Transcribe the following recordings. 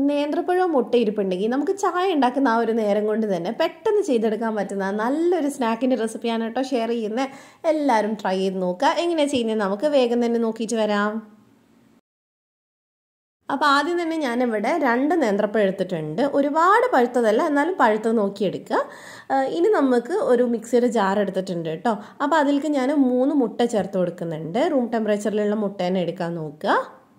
നേന്ത്രപ്പഴവും മുട്ട ഇരിപ്പുണ്ടെങ്കിൽ നമുക്ക് ചായ ഉണ്ടാക്കുന്ന ആ ഒരു നേരം കൊണ്ട് തന്നെ പെട്ടെന്ന് ചെയ്തെടുക്കാൻ പറ്റുന്ന നല്ലൊരു സ്നാക്കിൻ്റെ റെസിപ്പിയാണ് കേട്ടോ ഷെയർ ചെയ്യുന്നത് എല്ലാവരും ട്രൈ ചെയ്ത് നോക്കുക എങ്ങനെയാണ് ചെയ്യുന്നത് നമുക്ക് വേഗം തന്നെ നോക്കിയിട്ട് വരാം അപ്പോൾ ആദ്യം തന്നെ ഞാനിവിടെ രണ്ട് നേന്ത്രപ്പഴം എടുത്തിട്ടുണ്ട് ഒരുപാട് പഴുത്തതല്ല എന്നാലും പഴുത്തത് നോക്കിയെടുക്കുക ഇനി നമുക്ക് ഒരു മിക്സിയുടെ ജാർ എടുത്തിട്ടുണ്ട് കേട്ടോ അപ്പോൾ അതിലേക്ക് ഞാൻ മൂന്ന് മുട്ട ചേർത്ത് കൊടുക്കുന്നുണ്ട് റൂം ടെമ്പറേച്ചറിലുള്ള മുട്ട തന്നെ എടുക്കാൻ നോക്കുക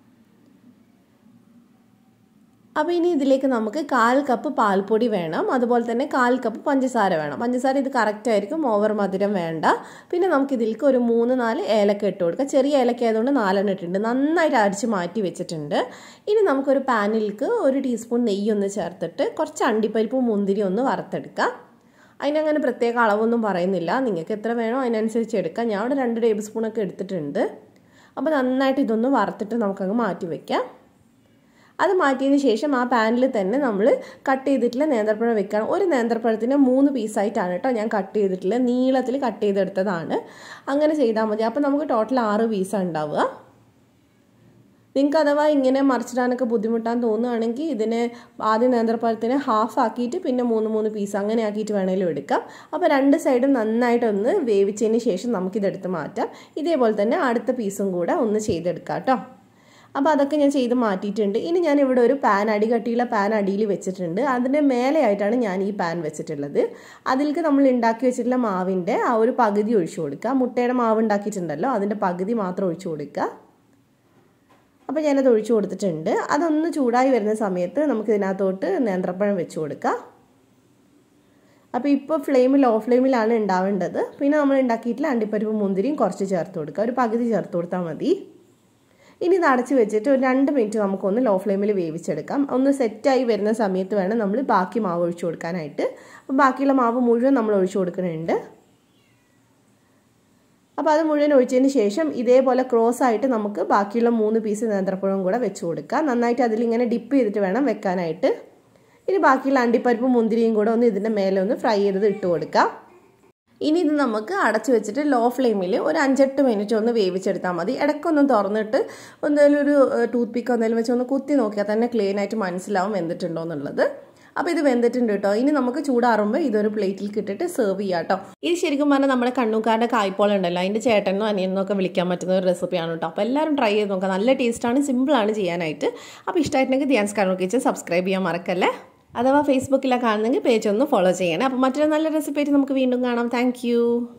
അപ്പോൾ ഇനി ഇതിലേക്ക് നമുക്ക് കാൽ കപ്പ് പാൽപ്പൊടി വേണം അതുപോലെ തന്നെ കാൽ കപ്പ് പഞ്ചസാര വേണം പഞ്ചസാര ഇത് കറക്റ്റ് ആയിരിക്കും ഓവർ മധുരം വേണ്ട പിന്നെ നമുക്ക് ഇതിലേക്ക് ഒരു മൂന്ന് നാല് ഏലക്ക ഇട്ട് കൊടുക്കാം ചെറിയ ഏലക്ക ആയതുകൊണ്ട് നാലെണ്ണം ഇട്ടിട്ടുണ്ട് നന്നായിട്ട് അടിച്ച് മാറ്റി വെച്ചിട്ടുണ്ട് ഇനി നമുക്കൊരു പാനിലേക്ക് ഒരു ടീസ്പൂൺ നെയ്യ് ഒന്ന് ചേർത്തിട്ട് കുറച്ച് അണ്ടിപ്പരിപ്പും മുന്തിരി ഒന്ന് വറുത്തെടുക്കാം അതിനങ്ങനെ പ്രത്യേക അളവൊന്നും പറയുന്നില്ല നിങ്ങൾക്ക് എത്ര വേണോ അതിനനുസരിച്ച് എടുക്കാം ഞാൻ ഇവിടെ രണ്ട് ടേബിൾ സ്പൂണൊക്കെ എടുത്തിട്ടുണ്ട് അപ്പോൾ നന്നായിട്ട് ഇതൊന്ന് വറുത്തിട്ട് നമുക്കങ്ങ് മാറ്റി വയ്ക്കാം അത് മാറ്റിയതിന് ശേഷം ആ പാനിൽ തന്നെ നമ്മൾ കട്ട് ചെയ്തിട്ടുള്ള നേന്ത്രപ്പഴം വെക്കണം ഒരു നേന്ത്രപ്പഴത്തിന് മൂന്ന് പീസായിട്ടാണ് കേട്ടോ ഞാൻ കട്ട് ചെയ്തിട്ടുള്ള നീളത്തിൽ കട്ട് ചെയ്തെടുത്തതാണ് അങ്ങനെ ചെയ്താൽ മതി അപ്പോൾ നമുക്ക് ടോട്ടൽ ആറ് പീസാണ് ഉണ്ടാവുക നിങ്ങൾക്ക് അഥവാ ഇങ്ങനെ മറിച്ചിടാനൊക്കെ ബുദ്ധിമുട്ടാൻ തോന്നുകയാണെങ്കിൽ ഇതിനെ ആദ്യം നേന്ത്രപ്പഴത്തിനെ ഹാഫ് ആക്കിയിട്ട് പിന്നെ മൂന്ന് മൂന്ന് പീസ് അങ്ങനെ ആക്കിയിട്ട് വേണമെങ്കിലും എടുക്കാം അപ്പോൾ രണ്ട് സൈഡും നന്നായിട്ടൊന്ന് വേവിച്ചതിന് ശേഷം നമുക്കിതെടുത്ത് മാറ്റാം ഇതേപോലെ തന്നെ അടുത്ത പീസും കൂടെ ഒന്ന് ചെയ്തെടുക്കാം കേട്ടോ അപ്പോൾ അതൊക്കെ ഞാൻ ചെയ്ത് മാറ്റിയിട്ടുണ്ട് ഇനി ഞാൻ ഇവിടെ ഒരു പാൻ അടി കട്ടിയുള്ള പാൻ അടിയിൽ വെച്ചിട്ടുണ്ട് അതിൻ്റെ മേലെയായിട്ടാണ് ഞാൻ ഈ പാൻ വെച്ചിട്ടുള്ളത് അതിലേക്ക് നമ്മൾ ഉണ്ടാക്കി വെച്ചിട്ടുള്ള മാവിൻ്റെ ആ ഒരു പകുതി ഒഴിച്ചു കൊടുക്കുക മുട്ടയുടെ മാവ് ഉണ്ടാക്കിയിട്ടുണ്ടല്ലോ അതിൻ്റെ പകുതി മാത്രം ഒഴിച്ചു കൊടുക്കുക അപ്പോൾ ഞാനത് ഒഴിച്ചു കൊടുത്തിട്ടുണ്ട് അതൊന്ന് ചൂടായി വരുന്ന സമയത്ത് നമുക്ക് ഇതിനകത്തോട്ട് നേന്ത്രപ്പഴം വെച്ച് കൊടുക്കാം അപ്പോൾ ഇപ്പോൾ ഫ്ലെയിം ലോ ഫ്ലെയിമിലാണ് ഉണ്ടാവേണ്ടത് പിന്നെ നമ്മൾ ഉണ്ടാക്കിയിട്ടുള്ള അണ്ടിപ്പരിപ്പ് മുന്തിരിയും കുറച്ച് ചേർത്ത് കൊടുക്കുക ഒരു പകുതി ചേർത്ത് കൊടുത്താൽ മതി ഇനി ഇത് അടച്ച് വെച്ചിട്ട് ഒരു രണ്ട് മിനിറ്റ് നമുക്കൊന്ന് ലോ ഫ്ലെയിമിൽ വേവിച്ചെടുക്കാം ഒന്ന് സെറ്റായി വരുന്ന സമയത്ത് വേണം നമ്മൾ ബാക്കി മാവ് ഒഴിച്ചു കൊടുക്കാനായിട്ട് അപ്പോൾ ബാക്കിയുള്ള മാവ് മുഴുവൻ നമ്മൾ ഒഴിച്ചു കൊടുക്കുന്നുണ്ട് അപ്പോൾ അത് മുഴുവൻ ഒഴിച്ചതിന് ശേഷം ഇതേപോലെ ക്രോസ് ആയിട്ട് നമുക്ക് ബാക്കിയുള്ള മൂന്ന് പീസ് നേന്ത്രപ്പഴം കൂടെ വെച്ച് കൊടുക്കാം നന്നായിട്ട് അതിലിങ്ങനെ ഡിപ്പ് ചെയ്തിട്ട് വേണം വെക്കാനായിട്ട് ഇനി ബാക്കിയുള്ള അണ്ടിപ്പരിപ്പും മുന്തിരിയും കൂടെ ഒന്ന് ഇതിൻ്റെ മേലെ ഒന്ന് ഫ്രൈ ചെയ്തത് ഇട്ട് കൊടുക്കാം ഇനി ഇത് നമുക്ക് അടച്ചു വെച്ചിട്ട് ലോ ഫ്ലെയിമിൽ ഒരു അഞ്ചെട്ട് മിനിറ്റ് ഒന്ന് വേവിച്ചെടുത്താൽ മതി ഇടയ്ക്കൊന്ന് തുറന്നിട്ട് എന്തെങ്കിലും ഒരു ടൂത്ത് പിക്ക് എന്തെങ്കിലും വെച്ച് ഒന്ന് കുത്തി നോക്കിയാൽ തന്നെ ക്ലീൻ ആയിട്ട് മനസ്സിലാവും വെന്തിട്ടുണ്ടോ എന്നുള്ളത് അപ്പോൾ ഇത് വെന്തിട്ടുണ്ട് കേട്ടോ ഇനി നമുക്ക് ചൂടാറുമ്പോൾ ഇതൊരു പ്ലേറ്റിൽ കിട്ടിട്ട് സെർവ് ചെയ്യാം കേട്ടോ ഇത് ശരിക്കും പറഞ്ഞാൽ നമ്മുടെ കണ്ണൂക്കാരുടെ കായ്പോൾ ഉണ്ടല്ലോ അതിൻ്റെ ചേട്ടനോ അനിയനോ ഒക്കെ വിളിക്കാൻ പറ്റുന്ന ഒരു റെസിപ്പിയാണ് കേട്ടോ അപ്പോൾ എല്ലാവരും ട്രൈ ചെയ്ത് നോക്കാം നല്ല ടേസ്റ്റാണ് സിമ്പിളാണ് ചെയ്യാനായിട്ട് അപ്പോൾ ഇഷ്ടമായിട്ടുണ്ടെങ്കിൽ ധ്യാൻസ് കണ്ണൂർ കിച്ചൻ സബ്സ്ക്രൈബ് ചെയ്യാൻ മറക്കല്ലേ അഥവാ ഫേസ്ബുക്കിലാണ് കാണുന്നെങ്കിൽ പേജ് ഒന്ന് ഫോളോ ചെയ്യണേ അപ്പോൾ മറ്റൊരു നല്ല റെസിപ്പി ആയിട്ട് നമുക്ക് വീണ്ടും കാണാം താങ്ക്